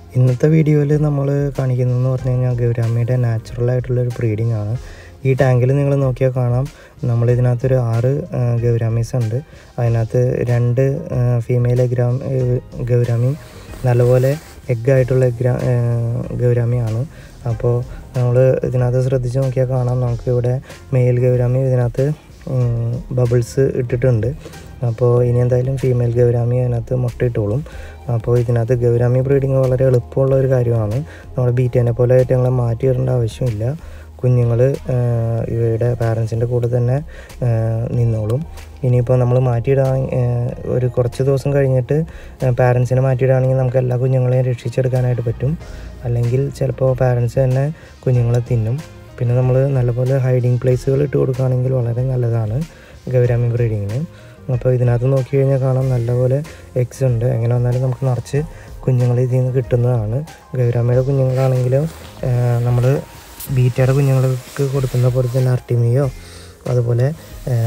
ഇന്നത്തെ വീഡിയോയിൽ നമ്മൾ കാണിക്കുന്നതെന്ന് പറഞ്ഞു കഴിഞ്ഞാൽ ഗൗരാമിയുടെ നാച്ചുറൽ ആയിട്ടുള്ളൊരു ബ്രീഡിംഗ് ആണ് ഈ ടാങ്കിൽ നിങ്ങൾ നോക്കിയാൽ കാണാം നമ്മൾ ഇതിനകത്തൊരു ആറ് ആ, ഗൗരാമീസ് ഉണ്ട് അതിനകത്ത് രണ്ട് ഫീമെയിൽ എഗ്രാം ഗൗരാമിയും നല്ലപോലെ എഗ് ആയിട്ടുള്ള എഗ്രാ ഗൗരാമിയാണ് അപ്പോൾ നമ്മൾ ഇതിനകത്ത് ശ്രദ്ധിച്ച് നോക്കിയാൽ കാണാം നമുക്ക് ഇവിടെ മെയിൽ ഗൗരാമി ഇതിനകത്ത് ബബിൾസ് ഇട്ടിട്ടുണ്ട് അപ്പോൾ ഇനി എന്തായാലും ഫീമെയിൽ ഗൗരാമി അതിനകത്ത് മുട്ടയിട്ടോളും അപ്പോൾ ഇതിനകത്ത് ഗൗരാമി ബ്രീഡിങ് വളരെ എളുപ്പമുള്ള ഒരു കാര്യമാണ് നമ്മൾ ബീറ്റേനെ പോലെ ആയിട്ട് ഞങ്ങളെ മാറ്റിയിടേണ്ട ആവശ്യമില്ല കുഞ്ഞുങ്ങൾ ഇവയുടെ പാരൻസിൻ്റെ കൂടെ തന്നെ ആ, നിന്നോളും ഇനിയിപ്പോൾ നമ്മൾ മാറ്റിയിടാൻ ഒരു കുറച്ച് ദിവസം കഴിഞ്ഞിട്ട് പാരൻസിനെ മാറ്റിയിടുകയാണെങ്കിൽ നമുക്ക് എല്ലാ കുഞ്ഞുങ്ങളെയും രക്ഷിച്ചെടുക്കാനായിട്ട് പറ്റും അല്ലെങ്കിൽ ചിലപ്പോൾ പാരൻസ് തന്നെ കുഞ്ഞുങ്ങളെ തിന്നും പിന്നെ നമ്മൾ നല്ലപോലെ ഹൈഡിങ് പ്ലേസുകൾ ഇട്ട് കൊടുക്കുകയാണെങ്കിൽ വളരെ നല്ലതാണ് ഗൗരാമി ബ്രീഡിങ്ങിന് അപ്പോൾ ഇതിനകത്ത് നോക്കി കഴിഞ്ഞാൽ കാണാം നല്ലപോലെ എഗ്സ് ഉണ്ട് എങ്ങനെ വന്നാലും നമുക്ക് നിറച്ച് കുഞ്ഞുങ്ങൾ ഇതിൽ നിന്ന് കിട്ടുന്നതാണ് ഗൗരാമിയുടെ കുഞ്ഞുങ്ങളാണെങ്കിലും നമ്മൾ ബീറ്റയുടെ കുഞ്ഞുങ്ങൾക്ക് കൊടുക്കുന്ന പോലെ തന്നെ അർട്ടിമിയോ അതുപോലെ ആ,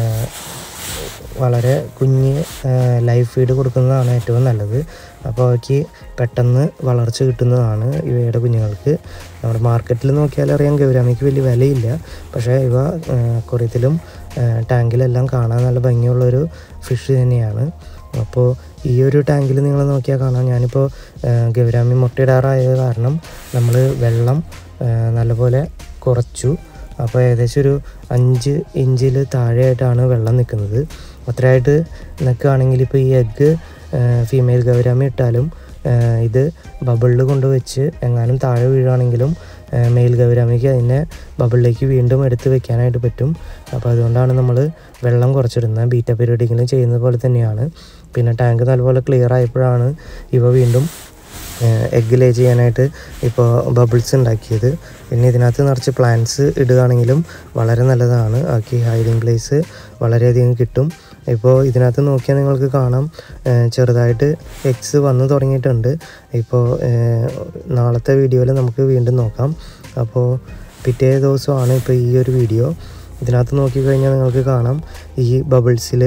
വളരെ കുഞ്ഞ് ലൈഫ് ഫീഡ് കൊടുക്കുന്നതാണ് ഏറ്റവും നല്ലത് അപ്പോൾ അവയ്ക്ക് പെട്ടെന്ന് വളർച്ച കിട്ടുന്നതാണ് ഇവയുടെ കുഞ്ഞുങ്ങൾക്ക് നമ്മുടെ മാർക്കറ്റിൽ നോക്കിയാൽ അറിയാം ഗൗരാമിക്ക് വലിയ വിലയില്ല പക്ഷേ ഇവ കുറയത്തിലും ടാങ്കിലെല്ലാം കാണാൻ നല്ല ഭംഗിയുള്ളൊരു ഫിഷ് തന്നെയാണ് അപ്പോൾ ഈ ഒരു ടാങ്കിൽ നിങ്ങൾ നോക്കിയാൽ കാണാം ഞാനിപ്പോൾ ഗൗരാമി മുട്ടയിടാറായത് കാരണം നമ്മൾ വെള്ളം ആ, നല്ലപോലെ കുറച്ചു അപ്പോൾ ഏകദേശം ഒരു അഞ്ച് ഇഞ്ചിൽ താഴെയായിട്ടാണ് വെള്ളം നിൽക്കുന്നത് അത്രയായിട്ട് നിൽക്കുകയാണെങ്കിൽ ഇപ്പോൾ ഈ എഗ്ഗ് ഫീമെയിൽ ഗൗരാമി ഇട്ടാലും ആ, ഇത് ബബിളിൽ കൊണ്ടുവച്ച് എങ്ങാനും താഴെ വീഴുകയാണെങ്കിലും മെയിൽ ഗൗരാമിക്ക് അതിനെ ബബിളിലേക്ക് വീണ്ടും എടുത്ത് വെക്കാനായിട്ട് പറ്റും അപ്പോൾ അതുകൊണ്ടാണ് നമ്മൾ വെള്ളം കുറച്ചിടുന്നത് ബീറ്റ പീരീഡിങ്ങിലും ചെയ്യുന്നത് പോലെ തന്നെയാണ് പിന്നെ ടാങ്ക് നല്ലപോലെ ക്ലിയർ ആയപ്പോഴാണ് ഇവ വീണ്ടും എഗ്ഗ് ലേ ചെയ്യാനായിട്ട് ഇപ്പോൾ ബബിൾസ് ഉണ്ടാക്കിയത് പിന്നെ ഇതിനകത്ത് നിറച്ച് പ്ലാന്റ്സ് ഇടുകയാണെങ്കിലും വളരെ നല്ലതാണ് ആക്കി ഹൈഡിങ് പ്ലേസ് വളരെയധികം കിട്ടും ഇപ്പോൾ ഇതിനകത്ത് നോക്കിയാൽ നിങ്ങൾക്ക് കാണാം ഏഹ് ചെറുതായിട്ട് എഗ്സ് വന്നു തുടങ്ങിയിട്ടുണ്ട് ഇപ്പോൾ ഏഹ് നാളത്തെ വീഡിയോയിൽ നമുക്ക് വീണ്ടും നോക്കാം അപ്പോൾ പിറ്റേ ദിവസമാണ് ഇപ്പോൾ ഈ ഒരു വീഡിയോ ഇതിനകത്ത് നോക്കിക്കഴിഞ്ഞാൽ നിങ്ങൾക്ക് കാണാം ഈ ബബിൾസിൽ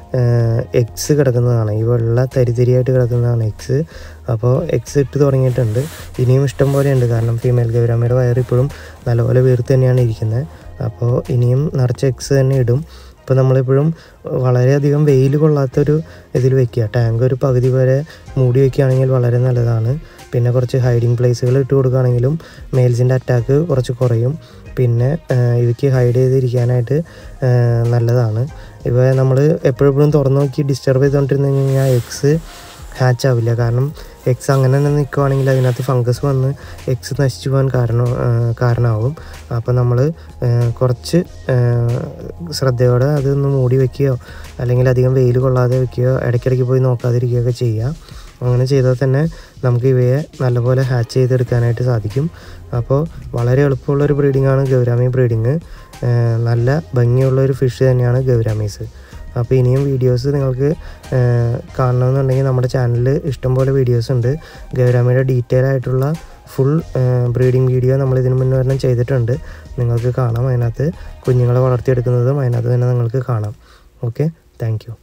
എഗ്സ് കിടക്കുന്നതാണ് ഈ വെള്ള തരിതരിയായിട്ട് കിടക്കുന്നതാണ് എഗ്സ് അപ്പോൾ എഗ്സ് ഇട്ട് തുടങ്ങിയിട്ടുണ്ട് ഇനിയും ഇഷ്ടം പോലെ ഉണ്ട് കാരണം ഫീമെയിൽ ഗൗരാമയുടെ വയർ ഇപ്പോഴും നല്ലപോലെ വീർത്ത് തന്നെയാണ് ഇരിക്കുന്നത് അപ്പോൾ ഇനിയും നിറച്ച് എഗ്സ് തന്നെ ഇടും ഇപ്പോൾ നമ്മളിപ്പോഴും വളരെയധികം വെയിൽ കൊള്ളാത്തൊരു ഇതിൽ വെക്കുക ടാങ്ക് ഒരു പകുതി വരെ മൂടി വയ്ക്കുകയാണെങ്കിൽ വളരെ നല്ലതാണ് പിന്നെ കുറച്ച് ഹൈഡിങ് പ്ലേസുകൾ ഇട്ട് കൊടുക്കുകയാണെങ്കിലും മെയിൽസിൻ്റെ അറ്റാക്ക് കുറച്ച് കുറയും പിന്നെ ആ, ഇവയ്ക്ക് ഹൈഡ് ചെയ്തിരിക്കാനായിട്ട് ആ, നല്ലതാണ് ഇവ നമ്മൾ എപ്പോഴെപ്പോഴും തുറന്നു നോക്കി ഡിസ്റ്റർബ് ചെയ്തുകൊണ്ടിരുന്ന് കഴിഞ്ഞാൽ എക്സ് ഹാച്ച് ആവില്ല കാരണം എക്സ് അങ്ങനെ തന്നെ നിൽക്കുവാണെങ്കിൽ അതിനകത്ത് ഫംഗസ് വന്ന് എക്സ് നശിച്ചു പോകാൻ കാരണം ആ, കാരണമാവും അപ്പോൾ നമ്മൾ കുറച്ച് ആ, ശ്രദ്ധയോടെ അതൊന്ന് മൂടി വെക്കുകയോ അല്ലെങ്കിൽ അധികം വെയിൽ കൊള്ളാതെ വെക്കുകയോ ഇടയ്ക്കിടയ്ക്ക് പോയി നോക്കാതിരിക്കുകയൊക്കെ ചെയ്യുക അങ്ങനെ ചെയ്താൽ തന്നെ നമുക്ക് ഇവയെ നല്ലപോലെ ഹാച്ച് ചെയ്തെടുക്കാനായിട്ട് സാധിക്കും അപ്പോൾ വളരെ എളുപ്പമുള്ളൊരു ബ്രീഡിംഗ് ആണ് ഗൗരാമി ബ്രീഡിങ് നല്ല ഭംഗിയുള്ള ഒരു ഫിഷ് തന്നെയാണ് ഗൗരാമീസ് അപ്പോൾ ഇനിയും വീഡിയോസ് നിങ്ങൾക്ക് ഏഹ്, കാണണമെന്നുണ്ടെങ്കിൽ നമ്മുടെ ചാനലിൽ ഇഷ്ടംപോലെ വീഡിയോസ് ഉണ്ട് ഗൗരാമിയുടെ ഡീറ്റെയിൽ ആയിട്ടുള്ള ഫുൾ ബ്രീഡിംഗ് വീഡിയോ നമ്മൾ ഇതിനു മുന്നേ ഒരെണ്ണം ചെയ്തിട്ടുണ്ട് നിങ്ങൾക്ക് കാണാം അതിനകത്ത് കുഞ്ഞുങ്ങളെ വളർത്തിയെടുക്കുന്നതും അതിനകത്ത് തന്നെ നിങ്ങൾക്ക് കാണാം ഓക്കെ താങ്ക് യു